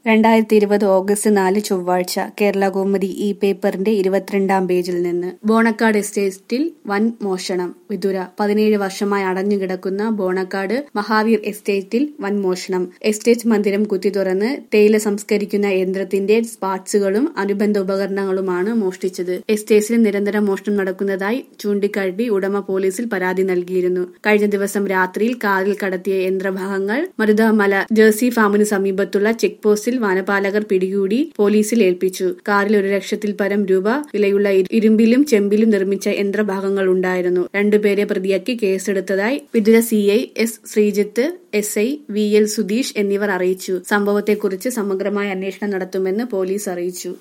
രണ്ടായിരത്തി ഇരുപത് ഓഗസ്റ്റ് നാല് ചൊവ്വാഴ്ച കേരള കൗമുദി ഈ പേപ്പറിന്റെ ഇരുപത്തിരണ്ടാം പേജിൽ നിന്ന് ബോണക്കാട് എസ്റ്റേറ്റിൽ വൻ മോഷണം വിതുര പതിനേഴ് വർഷമായി അടഞ്ഞുകിടക്കുന്ന ബോണക്കാട് മഹാവീർ എസ്റ്റേറ്റിൽ വൻ മോഷണം എസ്റ്റേറ്റ് മന്ദിരം കുത്തി തുറന്ന് തേയില സംസ്കരിക്കുന്ന യന്ത്രത്തിന്റെ പാർട്സുകളും അനുബന്ധ ഉപകരണങ്ങളുമാണ് മോഷ്ടിച്ചത് എസ്റ്റേറ്റിൽ നിരന്തരം മോഷണം നടക്കുന്നതായി ചൂണ്ടിക്കാട്ടി ഉടമ പോലീസിൽ പരാതി നൽകിയിരുന്നു കഴിഞ്ഞ ദിവസം രാത്രിയിൽ കാറിൽ കടത്തിയ യന്ത്രഭാഗങ്ങൾ മരുതമല ജേഴ്സി ഫാമിന് സമീപത്തുള്ള ചെക്ക് പോസ്റ്റിൽ വനപാലകർ പിടികൂടി പോലീസിൽ ഏൽപ്പിച്ചു കാറിൽ ഒരു ലക്ഷത്തിൽ പരം രൂപ വിലയുള്ള ഇരുമ്പിലും ചെമ്പിലും നിർമ്മിച്ച യന്ത്രഭാഗങ്ങൾ ഉണ്ടായിരുന്നു രണ്ടുപേരെ പ്രതിയാക്കി കേസെടുത്തതായി Vithura C I S Sreejith S I V L Sudheesh എന്നിവർ അറിയിച്ചു സംഭവത്തെക്കുറിച്ച് സമഗ്രമായ അന്വേഷണം നടത്തുമെന്ന് പോലീസ് അറിയിച്ചു